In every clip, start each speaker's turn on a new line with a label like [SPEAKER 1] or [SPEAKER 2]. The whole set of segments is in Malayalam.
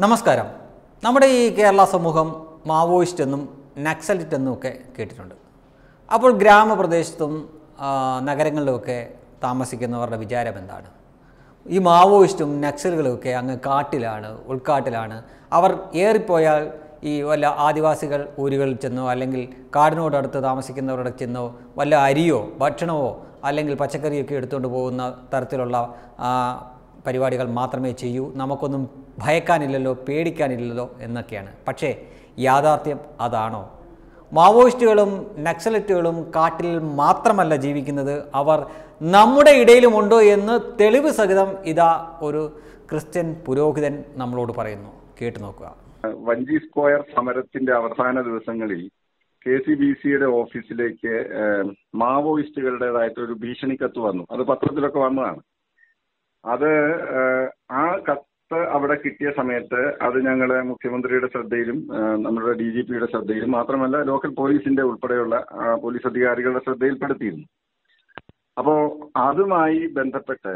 [SPEAKER 1] നമസ്കാരം നമ്മുടെ ഈ കേരള സമൂഹം മാവോയിസ്റ്റ് എന്നും നക്സലിറ്റ് എന്നും ഒക്കെ കേട്ടിട്ടുണ്ട് അപ്പോൾ ഗ്രാമപ്രദേശത്തും ആ, നഗരങ്ങളിലുമൊക്കെ താമസിക്കുന്നവരുടെ വിചാരം എന്താണ് ഈ മാവോയിസ്റ്റും നക്സലുകളുമൊക്കെ അങ്ങ് കാട്ടിലാണ് ഉൾക്കാട്ടിലാണ് അവർ ഏറിപ്പോയാൽ ഈ വല്ല ആദിവാസികൾ ഊരുകളിൽ ചെന്നോ അല്ലെങ്കിൽ കാടിനോടടുത്ത് താമസിക്കുന്നവരുടെ ചെന്നോ വല്ല അരിയോ ഭക്ഷണമോ അല്ലെങ്കിൽ പച്ചക്കറിയൊക്കെ എടുത്തുകൊണ്ട് പോകുന്ന തരത്തിലുള്ള ആ, പരിപാടികൾ മാത്രമേ ചെയ്യൂ നമുക്കൊന്നും ഭയക്കാനില്ലല്ലോ പേടിക്കാനില്ലല്ലോ എന്നൊക്കെയാണ് പക്ഷേ യാഥാർത്ഥ്യം അതാണോ മാവോയിസ്റ്റുകളും നക്സലറ്റുകളും കാട്ടിൽ മാത്രമല്ല ജീവിക്കുന്നത് അവർ നമ്മുടെ ഇടയിലുമുണ്ടോ എന്ന് തെളിവ് സഹിതം ഇതാ ഒരു ക്രിസ്ത്യൻ പുരോഹിതൻ നമ്മളോട് പറയുന്നു കേട്ടു നോക്കുക
[SPEAKER 2] വഞ്ചി സ്ക്വയർ സമരത്തിന്റെ അവസാന ദിവസങ്ങളിൽ കെ സി ബി സിയുടെ ഓഫീസിലേക്ക് ഏഹ്, മാവോയിസ്റ്റുകളുടേതായിട്ട് ഒരു ഭീഷണി കത്ത് വന്നു അത് പത്രത്തിലൊക്കെ വന്നതാണ് അത് ഏഹ്, ആ കത്ത് അവിടെ കിട്ടിയ സമയത്ത് അത് ഞങ്ങള് മുഖ്യമന്ത്രിയുടെ ശ്രദ്ധയിലും ഏഹ്, നമ്മുടെ ഡി ജി പിയുടെ ശ്രദ്ധയിലും മാത്രമല്ല ലോക്കൽ പോലീസിന്റെ ഉൾപ്പെടെയുള്ള ആ, പോലീസ് അധികാരികളുടെ ശ്രദ്ധയിൽപ്പെടുത്തിയിരുന്നു അപ്പോ അതുമായി ബന്ധപ്പെട്ട്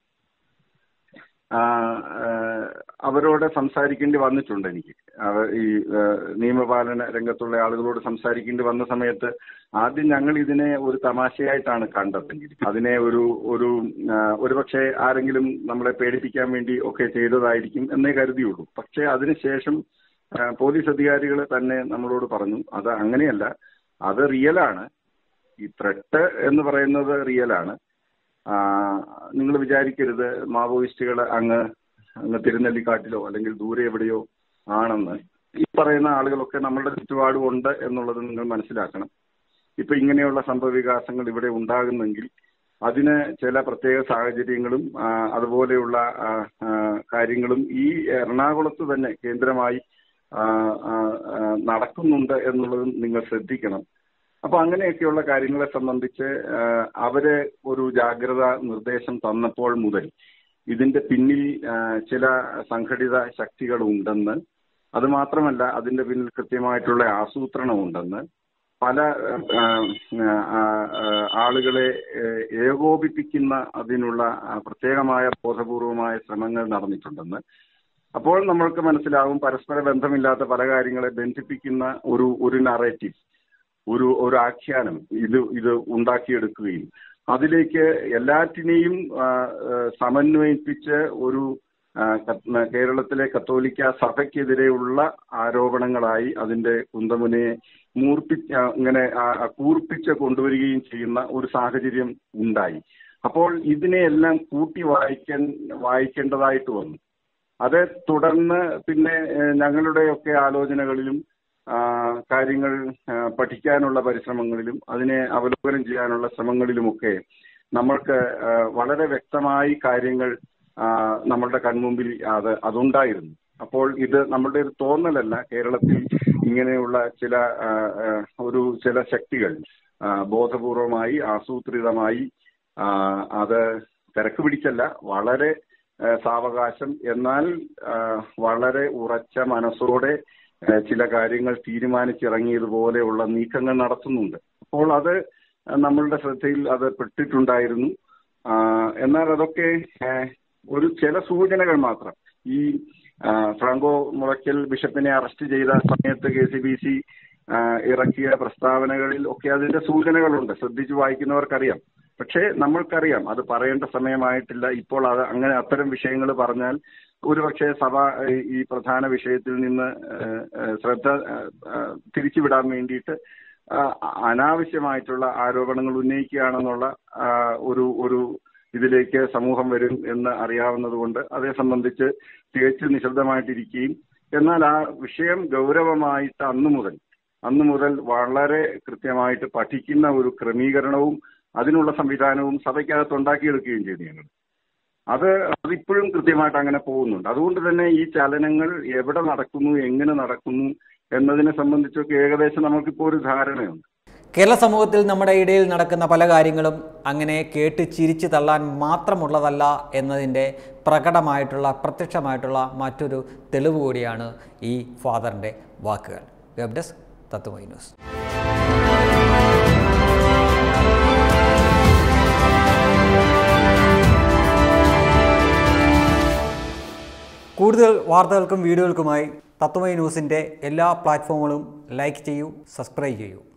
[SPEAKER 2] ആ, ആ, അവരോട് സംസാരിക്കേണ്ടി വന്നിട്ടുണ്ട് എനിക്ക് അവർ ഈ ആ, നിയമപാലന രംഗത്തുള്ള ആളുകളോട് സംസാരിക്കേണ്ടി വന്ന സമയത്ത് ആദ്യം ഞങ്ങൾ ഇതിനെ ഒരു തമാശയായിട്ടാണ് കണ്ടതെങ്കിൽ അതിനെ ഒരു ഒരു ആ, ഒരുപക്ഷെ ആരെങ്കിലും നമ്മളെ പേടിപ്പിക്കാൻ വേണ്ടി ഒക്കെ ചെയ്തതായിരിക്കും എന്നേ കരുതിയുള്ളൂ പക്ഷേ അതിനുശേഷം ആ, പോലീസ് അധികാരികൾ തന്നെ നമ്മളോട് പറഞ്ഞു അത് അങ്ങനെയല്ല അത് റിയലാണ് ഈ ത്രെട്ട് എന്ന് പറയുന്നത് റിയലാണ് നിങ്ങൾ വിചാരിക്കരുത് മാവോയിസ്റ്റുകൾ അങ്ങ് അങ്ങ് തിരുനെല്ലിക്കാട്ടിലോ അല്ലെങ്കിൽ ദൂരെ എവിടെയോ ആണെന്ന് ഈ പറയുന്ന ആളുകളൊക്കെ നമ്മളുടെ ചുറ്റുപാടും ഉണ്ട് എന്നുള്ളത് നിങ്ങൾ മനസ്സിലാക്കണം ഇപ്പൊ ഇങ്ങനെയുള്ള സംഭവവികാസങ്ങൾ ഇവിടെ ഉണ്ടാകുന്നെങ്കിൽ അതിന് ചില പ്രത്യേക സാഹചര്യങ്ങളും ആ, അതുപോലെയുള്ള ആ, ആ, കാര്യങ്ങളും ഈ എറണാകുളത്ത് തന്നെ കേന്ദ്രമായി ആ, ആ, ആ, നടക്കുന്നുണ്ട് എന്നുള്ളതും നിങ്ങൾ ശ്രദ്ധിക്കണം അപ്പൊ അങ്ങനെയൊക്കെയുള്ള കാര്യങ്ങളെ സംബന്ധിച്ച് ആ, അവര് ഒരു ജാഗ്രത നിർദ്ദേശം തന്നപ്പോൾ മുതൽ ഇതിന്റെ പിന്നിൽ ആ, ചില സംഘടിത ശക്തികൾ ഉണ്ടെന്ന് അത് മാത്രമല്ല അതിന്റെ പിന്നിൽ കൃത്യമായിട്ടുള്ള ആസൂത്രണം ഉണ്ടെന്ന് പല ആ, ആ, ആ, ആളുകളെ ഏ, ഏകോപിപ്പിക്കുന്ന അതിനുള്ള ആ, പ്രത്യേകമായ ബോധപൂർവമായ ശ്രമങ്ങൾ നടന്നിട്ടുണ്ടെന്ന് അപ്പോൾ നമ്മൾക്ക് മനസ്സിലാവും പരസ്പര ബന്ധമില്ലാത്ത പല കാര്യങ്ങളെ ബന്ധിപ്പിക്കുന്ന ഒരു ഒരു നറേറ്റീവ് ഒരു ഒരു ആഖ്യാനം ഇത് ഇത് ഉണ്ടാക്കിയെടുക്കുകയും അതിലേക്ക് എല്ലാറ്റിനെയും ആ, ആ, സമന്വയിപ്പിച്ച് ഒരു ആ, ക- കേരളത്തിലെ കത്തോലിക്ക സഭയ്ക്കെതിരെയുള്ള ആരോപണങ്ങളായി അതിന്റെ കുന്തമുനയെ മൂർപ്പി ആ, ഇങ്ങനെ ആ, ആ, കൂർപ്പിച്ച് കൊണ്ടുവരികയും ചെയ്യുന്ന ഒരു സാഹചര്യം ഉണ്ടായി അപ്പോൾ ഇതിനെയെല്ലാം കൂട്ടി വായിക്കാൻ വായിക്കേണ്ടതായിട്ട് വന്നു അത് തുടർന്ന് പിന്നെ ഏഹ്, ഞങ്ങളുടെയൊക്കെ ആലോചനകളിലും ആ, കാര്യങ്ങൾ ആ, പഠിക്കാനുള്ള പരിശ്രമങ്ങളിലും അതിനെ അവലോകനം ചെയ്യാനുള്ള ശ്രമങ്ങളിലുമൊക്കെ നമ്മൾക്ക് ആ, വളരെ വ്യക്തമായി കാര്യങ്ങൾ ആ, നമ്മളുടെ കൺമുമ്പിൽ അത് അതുണ്ടായിരുന്നു അപ്പോൾ ഇത് നമ്മളുടെ ഒരു തോന്നലല്ല കേരളത്തിൽ ഇങ്ങനെയുള്ള ചില ആ, ആ, ഒരു ചില ശക്തികൾ ആ, ബോധപൂർവമായി ആസൂത്രിതമായി ആ, അത് തിരക്ക് പിടിച്ചല്ല വളരെ ആ, സാവകാശം എന്നാൽ ആ, വളരെ ഉറച്ച മനസ്സോടെ ആ, ചില കാര്യങ്ങൾ തീരുമാനിച്ചിറങ്ങിയതുപോലെയുള്ള നീക്കങ്ങൾ നടത്തുന്നുണ്ട് അപ്പോൾ അത് നമ്മളുടെ ശ്രദ്ധയിൽ അത് പെട്ടിട്ടുണ്ടായിരുന്നു ആ, എന്നാൽ അതൊക്കെ ആ, ഒരു ചില സൂചനകൾ മാത്രം ഈ ആ, ഫ്രാങ്കോ മുളയ്ക്കൽ ബിഷപ്പിനെ അറസ്റ്റ് ചെയ്ത സമയത്ത് കെ സി ബി സി ഇറക്കിയ പ്രസ്താവനകളിൽ ഒക്കെ അതിന്റെ സൂചനകളുണ്ട് ശ്രദ്ധിച്ചു വായിക്കുന്നവർക്കറിയാം പക്ഷേ നമ്മൾക്കറിയാം അത് പറയേണ്ട സമയമായിട്ടില്ല ഇപ്പോൾ അത് അങ്ങനെ അത്തരം വിഷയങ്ങൾ പറഞ്ഞാൽ ഒരുപക്ഷെ സഭ ഈ- ഈ പ്രധാന വിഷയത്തിൽ നിന്ന് ഏഹ്, ഏഹ്, ശ്രദ്ധ ഏഹ്, ഏഹ്, തിരിച്ചുവിടാൻ വേണ്ടിയിട്ട് ആ, അനാവശ്യമായിട്ടുള്ള ആരോപണങ്ങൾ ഉന്നയിക്കുകയാണെന്നുള്ള ആ, ഒരു ഒരു ഇതിലേക്ക് സമൂഹം വരും എന്ന് അറിയാവുന്നത് കൊണ്ട് അതേ സംബന്ധിച്ച് തികച്ചും നിശബ്ദമായിട്ടിരിക്കുകയും എന്നാൽ ആ വിഷയം ഗൗരവമായിട്ട് അന്നു മുതൽ അന്നു മുതൽ വളരെ കൃത്യമായിട്ട് പഠിക്കുന്ന ഒരു ക്രമീകരണവും അതിനുള്ള സംവിധാനവും സഭയ്ക്കകത്ത് ഉണ്ടാക്കിയെടുക്കുകയും ചെയ്തു ഞങ്ങൾ അത് അതിപ്പോഴും കൃത്യമായിട്ട് അങ്ങനെ പോകുന്നുണ്ട് അതുകൊണ്ട് തന്നെ ഈ ചലനങ്ങൾ എവിടെ നടക്കുന്നു എങ്ങനെ നടക്കുന്നു എന്നതിനെ സംബന്ധിച്ചൊക്കെ ഏകദേശം നമുക്കിപ്പോൾ ഒരു ധാരണയുണ്ട്
[SPEAKER 1] കേരള സമൂഹത്തിൽ നമ്മുടെ ഇടയിൽ നടക്കുന്ന പല കാര്യങ്ങളും അങ്ങനെ കേട്ട് ചിരിച്ചു തള്ളാൻ മാത്രമുള്ളതല്ല എന്നതിൻ്റെ പ്രകടമായിട്ടുള്ള പ്രത്യക്ഷമായിട്ടുള്ള മറ്റൊരു തെളിവ് കൂടിയാണ് ഈ ഫാദറിൻ്റെ വാക്കുകൾ വെബ് ഡെസ്ക് തത്വമൈ ന്യൂസ് കൂടുതൽ വാർത്തകൾക്കും വീഡിയോകൾക്കുമായി തത്വമൈ ന്യൂസിൻ്റെ എല്ലാ പ്ലാറ്റ്ഫോമുകളും ലൈക്ക് ചെയ്യൂ സബ്സ്ക്രൈബ് ചെയ്യൂ